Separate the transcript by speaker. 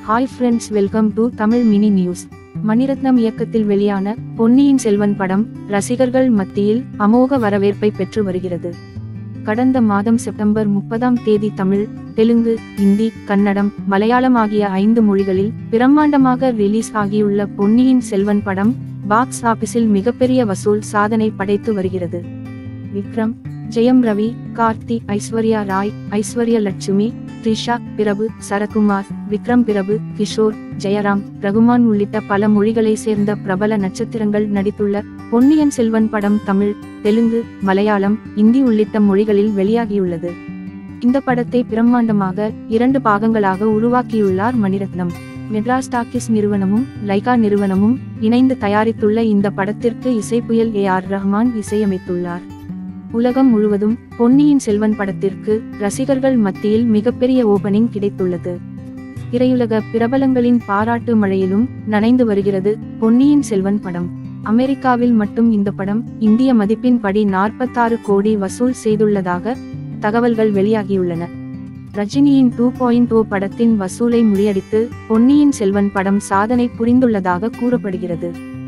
Speaker 1: hi friends welcome to Tamil mini news Maniratnam இயக்கத்தில் வெளியான பொன்னியின் செல்வன் படம் ரசிகர்கள் மத்தியில் அமோக வரவேற்பை பெற்று வருகிறது கடந்த மாதம் செப்டம்பர் முப்பதாம் தேதி தமிழ் தெலுங்கு இந்தி கன்னடம் மலையாளம் ஆகிய ஐந்து மொழிகளில் பிரம்மாண்டமாக ரிலீஸ் ஆகியுள்ள பொன்னியின் செல்வன் படம் பாக்ஸ் ஆபீஸில் மிகப்பெரிய வசூல் சாதனை படைத்து வருகிறது விக்ரம் ஜெயம் ரவி கார்த்தி ஐஸ்வர்யா ராய் ஐஸ்வர்யா லட்சுமி த்ரிஷா பிரபு சரகுமார் விக்ரம் பிரபு கிஷோர் ஜெயராம் ரகுமான் உள்ளிட்ட பல மொழிகளை சேர்ந்த பிரபல நட்சத்திரங்கள் நடித்துள்ள பொன்னியின் செல்வன் படம் தமிழ் தெலுங்கு மலையாளம் இந்தி உள்ளிட்ட மொழிகளில் வெளியாகியுள்ளது இந்த படத்தை பிரம்மாண்டமாக இரண்டு பாகங்களாக உருவாக்கியுள்ளார் மணிரத்னம் மெட்ராஸ் டாக்கிஸ் நிறுவனமும் லைகா நிறுவனமும் இணைந்து தயாரித்துள்ள இந்த படத்திற்கு இசைப்புயல் ஏ ஆர் ரஹ்மான் இசையமைத்துள்ளார் உலகம் முழுவதும் பொன்னியின் செல்வன் படத்திற்கு ரசிகர்கள் மத்தியில் மிகப்பெரிய ஓபனிங் கிடைத்துள்ளது திரையுலக பிரபலங்களின் பாராட்டு மழையிலும் நனைந்து வருகிறது பொன்னியின் செல்வன் படம் அமெரிக்காவில் மட்டும் இந்த படம் இந்திய மதிப்பின்படி நாற்பத்தாறு கோடி வசூல் செய்துள்ளதாக தகவல்கள் வெளியாகியுள்ளன ரஜினியின் டூ பாயிண்ட் ஓ படத்தின் வசூலை முறியடித்து பொன்னியின் செல்வன் படம் சாதனை புரிந்துள்ளதாக கூறப்படுகிறது